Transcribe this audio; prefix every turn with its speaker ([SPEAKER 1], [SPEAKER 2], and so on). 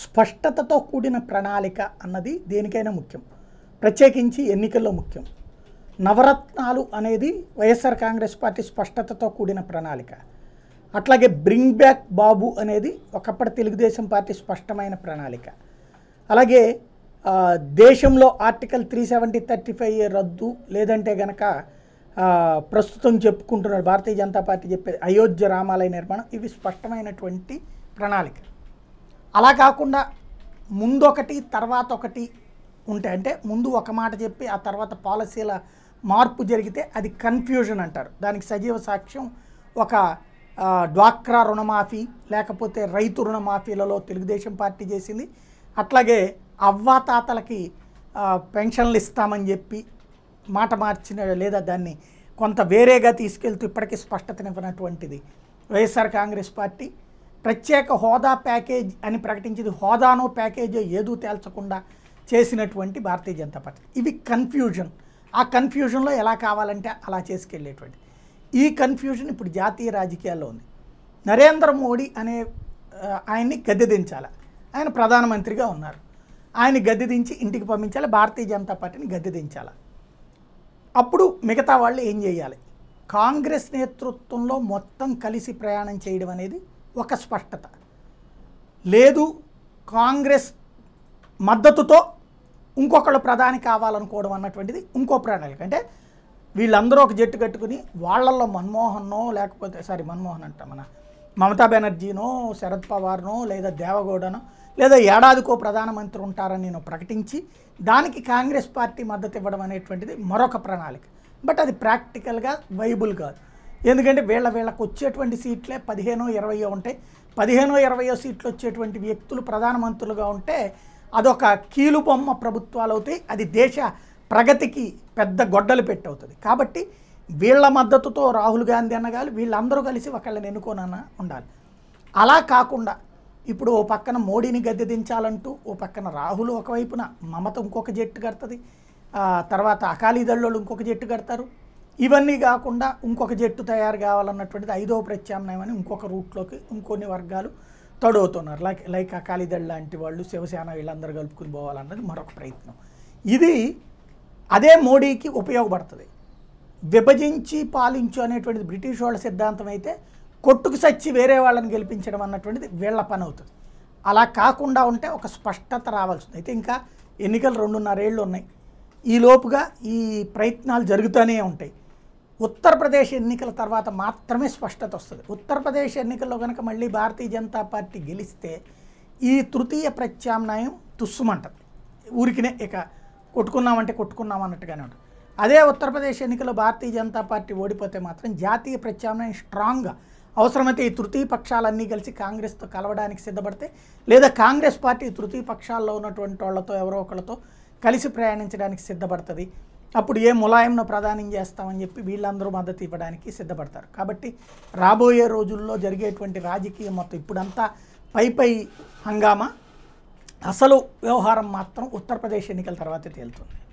[SPEAKER 1] స్పష్టతతో కూడిన ప్రణాళిక అన్నది దేనికైనా ముఖ్యం ప్రత్యేకించి ఎన్నికల్లో ముఖ్యం నవరత్నాలు అనేది వైఎస్ఆర్ కాంగ్రెస్ పార్టీ స్పష్టతతో కూడిన ప్రణాళిక అట్లాగే బ్రింగ్ బ్యాక్ బాబు అనేది ఒకప్పటి తెలుగుదేశం పార్టీ స్పష్టమైన ప్రణాళిక అలాగే ఆ, దేశంలో article three seventy thirty five రద్దు లేదంటే గనక ఆ, ప్రస్తుతం చెప్పుకుంటున్నారు భారతీయ జనతా పార్టీ చెప్పేది అయోధ్య రామాలయ నిర్మాణం ఇవి స్పష్టమైనటువంటి ప్రణాళిక అలా కాకుండా ముందొకటి తర్వాత ఒకటి ఉంటాయి అంటే ముందు ఒక మాట చెప్పి ఆ తర్వాత పాలసీల మార్పు జరిగితే అది కన్ఫ్యూజన్ అంటారు దానికి సజీవ సాక్ష్యం ఒక ఆ, డ్వాక్రా రుణమాఫీ లేకపోతే రైతు రుణమాఫీలలో తెలుగుదేశం పార్టీ చేసింది అట్లాగే అవ్వాతాతలకి ఆ, పెన్షన్లు ఇస్తామని చెప్పి మాట మార్చిన లేదా దాన్ని కొంత వేరేగా తీసుకెళ్తూ ఇప్పటికీ స్పష్టతనివ్వనటువంటిది వైఎస్ఆర్ కాంగ్రెస్ పార్టీ ప్రత్యేక హోదా ప్యాకేజ్ అని ప్రకటించింది హోదానో ప్యాకేజో ఏదో తేల్చకుండా చేసినటువంటి భారతీయ జనతా పార్టీ ఇవి కన్ఫ్యూజన్ ఆ కన్ఫ్యూజన్లో ఎలా కావాలంటే అలా చేసుకెళ్ళేటువంటి ఈ కన్ఫ్యూజన్ ఇప్పుడు జాతీయ రాజకీయాల్లో ఉంది నరేంద్ర మోడీ అనే ఆ, ఆయన్ని గద్దె దించాలి ఆయన ప్రధానమంత్రిగా ఉన్నారు ఆయన గద్దె దించి ఇంటికి పంపించాలి భారతీయ జనతా పార్టీని గద్దె దించాలి అప్పుడు మిగతా వాళ్ళు ఏం చేయాలి కాంగ్రెస్ నేతృత్వంలో మొత్తం కలిసి ప్రయాణం చేయడం అనేది ఒక స్పష్టత లేదు కాంగ్రెస్ మద్దతుతో ఇంకొకళ్ళు ప్రధాని కావాలనుకోవడం అన్నటువంటిది ఇంకో ప్రణాళిక అంటే వీళ్ళందరూ ఒక జట్టు కట్టుకుని వాళ్ళల్లో మన్మోహన్నో లేకపోతే సారీ మన్మోహన్ అంట మన మమతా బెనర్జీనో శరద్ పవార్నో లేదా దేవగౌడనో లేదా ఏడాదికో ప్రధానమంత్రి ఉంటారని నేను ప్రకటించి దానికి కాంగ్రెస్ పార్టీ మద్దతు ఇవ్వడం అనేటువంటిది మరొక ప్రణాళిక బట్ అది ప్రాక్టికల్గా వైబుల్ కాదు ఎందుకంటే వీళ్ళ వీళ్ళకు వచ్చేటువంటి సీట్లే పదిహేనో ఇరవయో ఉంటాయి పదిహేనో ఇరవయో సీట్లు వచ్చేటువంటి వ్యక్తులు ప్రధానమంత్రులుగా ఉంటే అదొక కీలుబొమ్మ ప్రభుత్వాలు అవుతాయి అది దేశ ప్రగతికి పెద్ద గొడ్డలు పెట్టి అవుతుంది కాబట్టి వీళ్ళ మద్దతుతో రాహుల్ గాంధీ అన్నగాలు వీళ్ళందరూ కలిసి ఒకళ్ళని ఎన్నుకోనన్న ఉండాలి అలా కాకుండా ఇప్పుడు ఓ పక్కన మోడీని గద్దె దించాలంటూ ఓ పక్కన రాహుల్ ఒకవైపున మమత ఇంకొక జట్టు కడుతుంది ఆ, తర్వాత అకాలీదళ్ళు ఇంకొక జట్టు కడతారు ఇవన్నీ కాకుండా ఇంకొక జట్టు తయారు కావాలన్నటువంటిది ఐదవ ప్రత్యామ్నాయం అని ఇంకొక రూట్లోకి ఇంకొన్ని వర్గాలు తొడవుతున్నారు లైక్ లైక్ అకాలీదళ్ లాంటి వాళ్ళు శివసేన వీళ్ళందరూ కలుపుకుని పోవాలన్నది మరొక ప్రయత్నం ఇది అదే మోడీకి ఉపయోగపడుతుంది విభజించి పాలించు అనేటువంటిది బ్రిటిష్ వాళ్ళ సిద్ధాంతం అయితే కొట్టుకు సచ్చి వేరే వాళ్ళని గెలిపించడం అన్నటువంటిది వీళ్ళ పని అవుతుంది అలా కాకుండా ఉంటే ఒక స్పష్టత రావాల్సింది అయితే ఇంకా ఎన్నికలు రెండున్నరేళ్ళు ఉన్నాయి ఈ లోపుగా ఈ ప్రయత్నాలు జరుగుతూనే ఉంటాయి ఉత్తరప్రదేశ్ ఎన్నికల తర్వాత మాత్రమే స్పష్టత వస్తుంది ఉత్తరప్రదేశ్ ఎన్నికల్లో కనుక మళ్ళీ భారతీయ జనతా పార్టీ గెలిస్తే ఈ తృతీయ ప్రత్యామ్నాయం తుస్సుమంటది ఊరికినే ఇక కొట్టుకున్నామంటే కొట్టుకున్నాం అన్నట్టుగానే ఉంటుంది అదే ఉత్తరప్రదేశ్ ఎన్నికల్లో భారతీయ జనతా పార్టీ ఓడిపోతే మాత్రం జాతీయ ప్రత్యామ్నాయం స్ట్రాంగ్గా అవసరమైతే ఈ తృతీయ పక్షాలన్నీ కలిసి కాంగ్రెస్తో కలవడానికి సిద్ధపడితే లేదా కాంగ్రెస్ పార్టీ తృతీయ పక్షాల్లో ఉన్నటువంటి వాళ్ళతో ఎవరో ఒకళ్ళతో కలిసి ప్రయాణించడానికి సిద్ధపడుతుంది అప్పుడు ఏ ములాయంను ప్రదానం చేస్తామని చెప్పి వీళ్ళందరూ మద్దతు ఇవ్వడానికి సిద్ధపడతారు కాబట్టి రాబోయే రోజుల్లో జరిగేటువంటి రాజకీయం మొత్తం ఇప్పుడంతా పై పై హంగామా అసలు వ్యవహారం మాత్రం ఉత్తరప్రదేశ్ ఎన్నికల తర్వాతే తేలుతుంది